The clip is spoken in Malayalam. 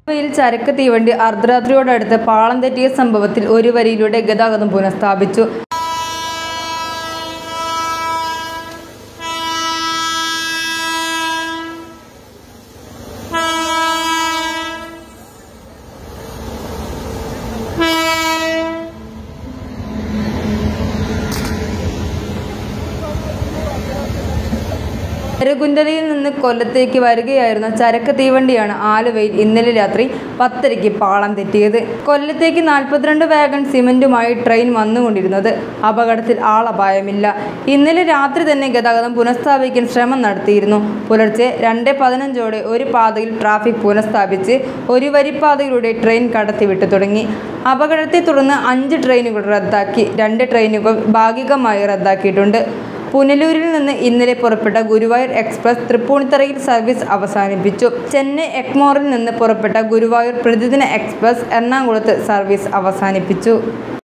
യിൽ ചരക്ക് തീവണ്ടി അർദ്ധരാത്രിയോടടുത്ത് പാളം തെറ്റിയ സംഭവത്തിൽ ഒരു വരിയിലൂടെ ഗതാഗതം പുനഃസ്ഥാപിച്ചു നെടുകുന്തലയിൽ നിന്ന് കൊല്ലത്തേക്ക് വരികയായിരുന്ന ചരക്ക് തീവണ്ടിയാണ് ആലുവയിൽ ഇന്നലെ രാത്രി പത്തരയ്ക്ക് പാളം തെറ്റിയത് കൊല്ലത്തേക്ക് നാൽപ്പത്തിരണ്ട് വാഗൺ സിമന്റുമായി ട്രെയിൻ വന്നുകൊണ്ടിരുന്നത് അപകടത്തിൽ ആളപായമില്ല ഇന്നലെ രാത്രി തന്നെ ഗതാഗതം പുനഃസ്ഥാപിക്കാൻ ശ്രമം നടത്തിയിരുന്നു പുലർച്ചെ രണ്ട് പതിനഞ്ചോടെ ഒരു പാതയിൽ ട്രാഫിക് പുനഃസ്ഥാപിച്ച് ഒരു വരിപ്പാതയിലൂടെ ട്രെയിൻ കടത്തിവിട്ടു തുടങ്ങി അപകടത്തെ തുടർന്ന് അഞ്ച് ട്രെയിനുകൾ റദ്ദാക്കി രണ്ട് ട്രെയിനുകൾ ഭാഗികമായി റദ്ദാക്കിയിട്ടുണ്ട് പുനലൂരിൽ നിന്ന് ഇന്നലെ പുറപ്പെട്ട ഗുരുവായൂർ എക്സ്പ്രസ് തൃപ്പൂണിത്തറയിൽ സർവീസ് അവസാനിപ്പിച്ചു ചെന്നൈ എക്മോറിൽ നിന്ന് പുറപ്പെട്ട ഗുരുവായൂർ പ്രതിദിന എക്സ്പ്രസ് എറണാകുളത്ത് സർവീസ് അവസാനിപ്പിച്ചു